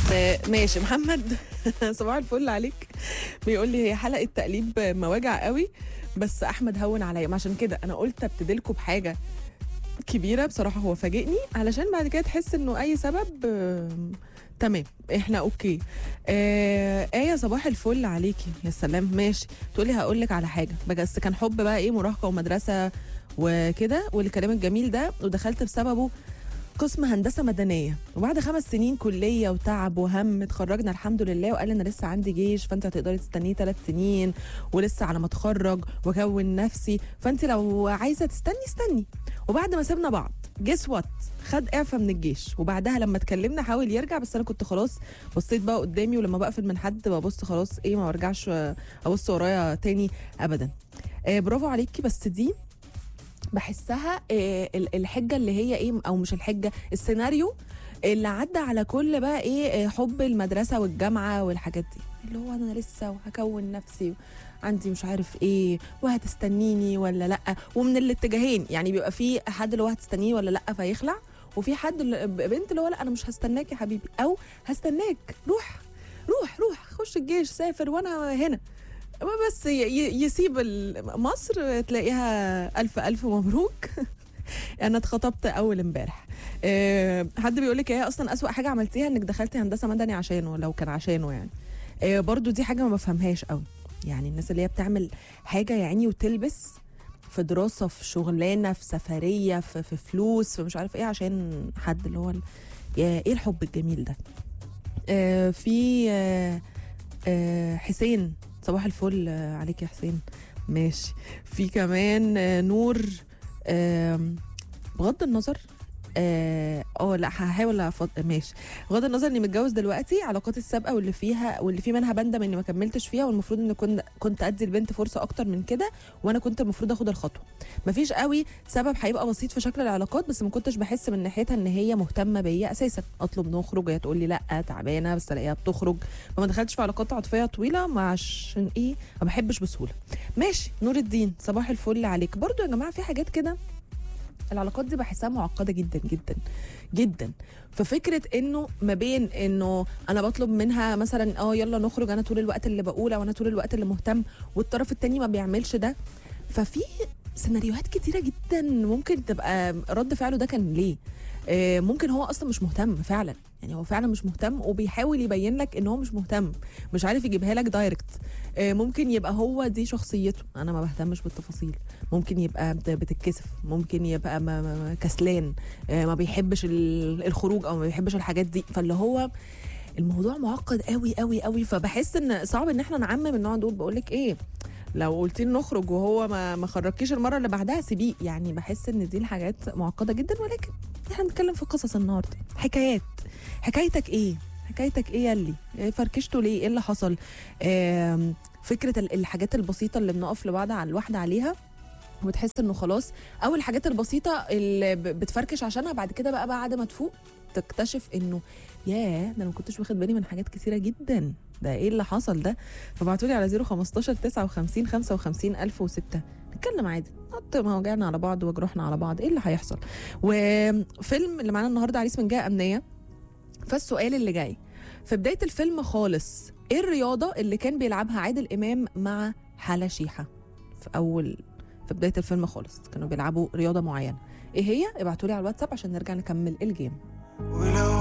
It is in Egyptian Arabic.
آه، ماشي محمد صباح الفل عليك بيقول لي هي حلقه تقليب مواجع قوي بس احمد هون عليا ما عشان كده انا قلت ابتدي لكم بحاجه كبيره بصراحه هو فاجئني علشان بعد كده تحس انه اي سبب آم، تمام احنا اوكي آه ايه صباح الفل عليكي يا سلام ماشي تقولي هقول لك على حاجه بس كان حب بقى ايه مراهقه ومدرسه وكده والكلام الجميل ده ودخلت بسببه قسم هندسه مدنيه وبعد خمس سنين كليه وتعب وهم اتخرجنا الحمد لله وقال انا لسه عندي جيش فانت هتقدري تستنيه ثلاث سنين ولسه على ما اتخرج واكون نفسي فانت لو عايزه تستني استني وبعد ما سيبنا بعض جيس وات خد اعفاء من الجيش وبعدها لما اتكلمنا حاول يرجع بس انا كنت خلاص بصيت بقى قدامي ولما بقفل من حد ببص خلاص ايه ما برجعش ابص ورايا تاني ابدا آه برافو عليكي بس دي بحسها آه، ال- الحجه اللي هي ايه او مش الحجه السيناريو اللي عدى على كل بقى ايه آه، حب المدرسه والجامعه والحاجات دي اللي هو انا لسه وهكون نفسي عندي مش عارف ايه وهتستنيني ولا لا ومن الاتجاهين يعني بيبقى في حد اللي هو هتستنيه ولا لا فيخلع وفي حد اللي- بنت اللي هو لا انا مش هستناك يا حبيبي او هستناك روح روح روح خش الجيش سافر وانا هنا بس ي- ي- يسيب ال- مصر تلاقيها ألف ألف مبروك أنا اتخطبت أول امبارح أه حد بيقول لك ايه أصلا أسوأ حاجة عملتيها إنك دخلتي هندسة مدني عشانه لو كان عشانه يعني أه برضو دي حاجة ما بفهمهاش قوي يعني الناس اللي هي بتعمل حاجة يعني وتلبس في دراسة في شغلانة في سفرية في, في فلوس في مش عارف ايه عشان حد اللي هو ال- يا ايه الحب الجميل ده آه في آه آه حسين صباح الفل آه، عليك يا حسين ماشي في كمان آه، نور آم، بغض النظر اه آه، لا هحاول أفض... ماشي بغض النظر اني متجوز دلوقتي علاقاتي السابقه واللي فيها واللي في منها بندم اني ما كملتش فيها والمفروض ان كنت كنت ادي البنت فرصه اكتر من كده وانا كنت المفروض اخد الخطوه مفيش قوي سبب هيبقى بسيط في شكل العلاقات بس ما كنتش بحس من ناحيتها ان هي مهتمه بيا اساسا اطلب نخرج هي تقول لي لا تعبانه بس الاقيها بتخرج فما دخلتش في علاقات عاطفيه طويله ما عشان ايه ما بحبش بسهوله ماشي نور الدين صباح الفل عليك برضو يا جماعه في حاجات كده العلاقات دي بحسها معقده جدا جدا جدا ففكره انه ما بين انه انا بطلب منها مثلا اه يلا نخرج انا طول الوقت اللي بقول او انا طول الوقت اللي مهتم والطرف التاني ما بيعملش ده ففي سيناريوهات كتيره جدا ممكن تبقى رد فعله ده كان ليه آه، ممكن هو اصلا مش مهتم فعلا يعني هو فعلا مش مهتم وبيحاول يبين لك ان هو مش مهتم مش عارف يجيبها لك دايركت آه، ممكن يبقى هو دي شخصيته انا ما بهتمش بالتفاصيل ممكن يبقى بت- بتتكسف ممكن يبقى ما ما ما كسلان آه، ما بيحبش ال- الخروج او ما بيحبش الحاجات دي فاللي هو الموضوع معقد قوي قوي قوي فبحس ان صعب ان احنا نعمم النوع دول بقول لك ايه لو قلت لي نخرج وهو ما ما خرجكيش المره اللي بعدها سيبيه يعني بحس ان دي الحاجات معقده جدا ولكن احنا بنتكلم في قصص النهارده حكايات حكايتك ايه حكايتك ايه يلي إيه فركشته ليه ايه اللي حصل آم، فكره ال- الحاجات البسيطه اللي بنقف لبعض على الواحده عليها وتحس انه خلاص او الحاجات البسيطه اللي ب- بتفركش عشانها بعد كده بقى بعد ما تفوق تكتشف انه ياه ده انا ما كنتش واخد بالي من حاجات كثيره جدا ده ايه اللي حصل ده فبعتوا لي على 015 59 55 1006 نتكلم عادي نحط مواجعنا على بعض وجروحنا على بعض ايه اللي هيحصل وفيلم اللي معانا النهارده عريس من جهه امنيه فالسؤال اللي جاي في بدايه الفيلم خالص ايه الرياضه اللي كان بيلعبها عادل امام مع حلا شيحه في اول في بدايه الفيلم خالص كانوا بيلعبوا رياضه معينه ايه هي ابعتوا لي على الواتساب عشان نرجع نكمل الجيم ولو